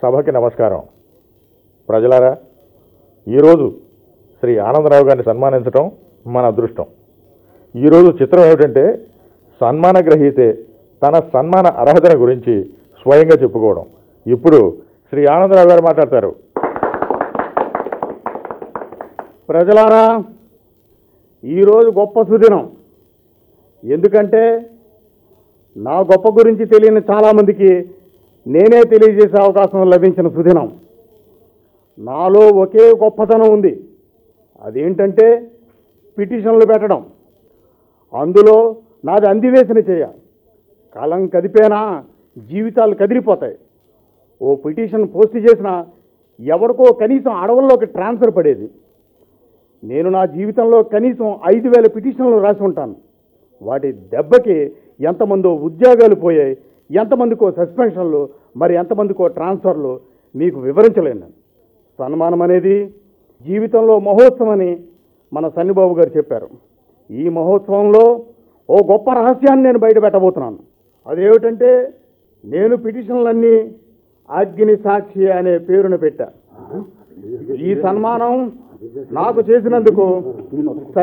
సభకి నమస్కారం ప్రజలారా ఈరోజు శ్రీ ఆనందరావు గారిని సన్మానించడం మన అదృష్టం ఈరోజు చిత్రం ఏమిటంటే సన్మాన గ్రహీతే తన సన్మాన అర్హతను గురించి స్వయంగా చెప్పుకోవడం ఇప్పుడు శ్రీ ఆనందరావు గారు మాట్లాడతారు ప్రజలారా ఈరోజు గొప్ప సుదినం ఎందుకంటే నా గొప్ప గురించి తెలియని చాలామందికి నేనే తెలియజేసే అవకాశం లభించిన సుదినం నాలో ఒకే గొప్పతనం ఉంది అదేంటంటే పిటిషన్లు పెట్టడం అందులో నాది అందివేసిన చేయ కాలం కదిపేనా జీవితాలు కదిలిపోతాయి ఓ పిటిషన్ పోస్ట్ చేసిన ఎవరికో కనీసం అడవుల్లోకి ట్రాన్స్ఫర్ పడేది నేను నా జీవితంలో కనీసం ఐదు వేల పిటిషన్లు రాసి ఉంటాను వాటి దెబ్బకి ఎంతమందో ఉద్యోగాలు పోయాయి ఎంతమందికో సస్పెన్షన్లు మరి ఎంతమందికో ట్రాన్స్ఫర్లు మీకు వివరించలేను సన్మానం అనేది జీవితంలో మహోత్సవం అని మన సన్నిబాబు గారు చెప్పారు ఈ మహోత్సవంలో ఓ గొప్ప రహస్యాన్ని నేను బయట పెట్టబోతున్నాను అదేమిటంటే నేను పిటిషన్లన్నీ అగ్ని సాక్షి అనే పేరును పెట్టా ఈ సన్మానం నాకు చేసినందుకు